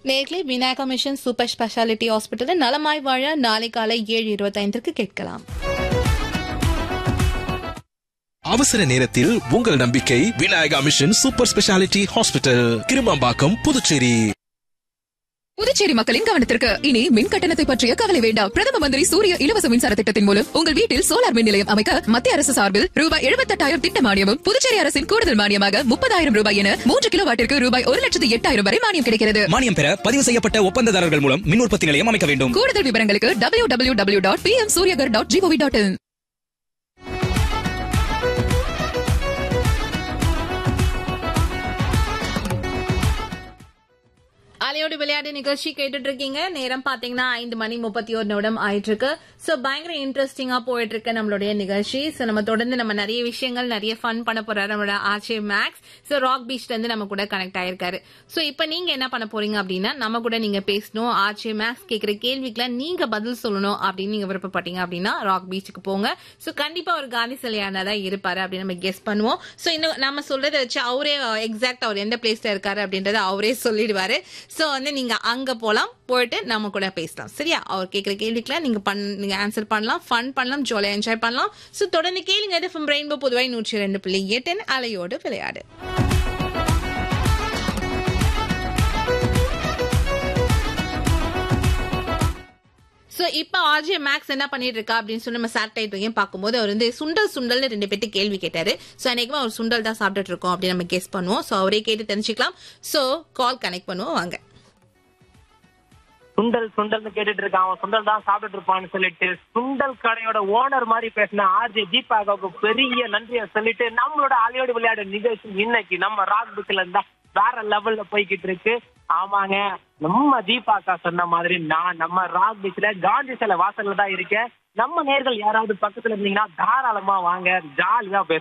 நேர்களை Vinayaka mission super speciality ஹாஸ்பிட்டலில் நலமாய் வாழ நாளை காலை ஏழு இருபத்தைந்திற்கு கேட்கலாம் அவசர நேரத்தில் உங்கள் நம்பிக்கை Vinayaka mission super speciality hospital Kirumampakkam Puducherry Puducherry மக்களின் கவனத்திற்கு இனி மின் கட்டணத்தை பற்றிய கவலை வேண்டாம் பிரதம மந்திரி சூரிய இலவச மின்சார திட்டத்தின் மூலம் உங்கள் வீட்டில் சோலார் மின் நிலையம் அமைக்க மத்திய அரசு சார்பில் ரூபாய் எழுபத்தெட்டாயிரம் திட்ட மானியமும் புதுச்சேரி அரசின் கூடுதல் மானியமாக முப்பதாயிரம் ரூபாய் என மூன்று கிலோ வாட்டிற்கு ரூபாய் ஒரு லட்சத்து எட்டாயிரம் வரை மானியம் கிடைக்கிறது மானியம் பெற பதிவு செய்யப்பட்ட ஒப்பந்ததாரர்கள் மூலம் மின் உற்பத்தி நிலையம் அமைக்க வேண்டும் கூடுதல் விவரங்களுக்கு W W W dot P M Suryaghar dot G O V dot in அலையோடு விளையாட்டு நிகழ்ச்சி கேட்டுட்டு இருக்கீங்க நேரம் பாத்தீங்கன்னா ஐந்து மணி முப்பத்தி ஒரு நிமிடம் ஆயிட்டு இருக்கு சோ பயங்கர இன்ட்ரெஸ்டிங்கா போயிட்டு இருக்கு நம்மளுடைய நிகழ்ச்சி சோ நம்ம தொடர்ந்து நம்ம நிறைய விஷயங்கள் நிறைய ஃபன் பண்ண போறாரு நம்மளோட ஆர்ச்சே மேக்ஸ் சோ ராக் பீச்ல இருந்து நம்ம கூட கனெக்ட் ஆயிருக்காரு சோ இப்போ நீங்க என்ன பண்ண போறீங்க அப்படின்னா நம்ம கூட நீங்க பேசணும் ஆர்ச்சே மேக்ஸ் கேக்குற கேள்விக்குலாம் நீங்க பதில் சொல்லணும் அப்படின்னு நீங்க விருப்பப்பட்டீங்க அப்படின்னா ராக் பீச்சுக்கு போங்க சோ கண்டிப்பா ஒரு காந்தி சிலையானா தான் இருப்பாரு அப்படின்னு நம்ம கெஸ் பண்ணுவோம் சோ இன்னும் நம்ம சொல்றதை வச்சு அவரே எக்ஸாக்ட் அவர் எந்த பிளேஸ்ல இருக்காரு அப்படின்றத அவரே சொல்லிடுவாரு சோ வந்து நீங்க அங்க போலாம் போயிட்டு நம்ம கூட பேசலாம் சரியா அவர் கேட்குற கேள்விக்கெல்லாம் நீங்க பண் நீங்க ஆன்சர் பண்ணலாம் ஃபன் பண்ணலாம் ஜாலியா என்ஜாய் பண்ணலாம் சோ தொடர்ந்து கேளுங்க இது ஃபிம் ரெயின்போ பொதுவாய் நூற்றி ரெண்டு புள்ளி எட்டு அலையோடு விளையாடு சோ இப்போ ஆர்ஜே மேக்ஸ் என்ன பண்ணிட்டு இருக்கா அப்படின்னு சொல்லி நம்ம சேட்டலைட் வரையும் பார்க்கும்போது அவர் வந்து சுண்டல் சுண்டல்னு ரெண்டு பேர்ட்டு கேள்வி கேட்டாரு சோ அன்னைக்குமே அவர் சுண்டல் தான் சாப்பிட்டுட்டு இருக்கோம் அப்படின்னு நம்ம கெஸ் பண்ணுவோம் சோ அவரே கேட்டு தெரிஞ்சுக்கலாம் சோ கால் கனெக்ட் பண்ணுவோம் வாங்க சுண்டல் சுண்டல்னு கேட்டுட்டு இருக்கான் அவன் சுண்டல் தான் சாப்பிட்டுட்டு இருப்பான்னு சொல்லிட்டு சுண்டல் கடையோட ஓனர் மாதிரி பேசின ஆர்ஜே தீபாவுக்கு பெரிய நன்றியை சொல்லிட்டு நம்மளோட அலையோடு விளையாடு நிகழ்ச்சி இன்னைக்கு நம்ம ராக் புக்ல இருந்தா வேற லெவல்ல போய்கிட்டு இருக்கு ஆமாங்க நம்ம தீபாக்கா சொன்ன மாதிரி நான் நம்ம ராக் பீச்ல காந்தி சிலை வாசல்ல தான் இருக்கேன் நம்ம நேர்கள் யாராவது பக்கத்துல இருந்தீங்கன்னா தாராளமா வாங்க ஜாலியா பேச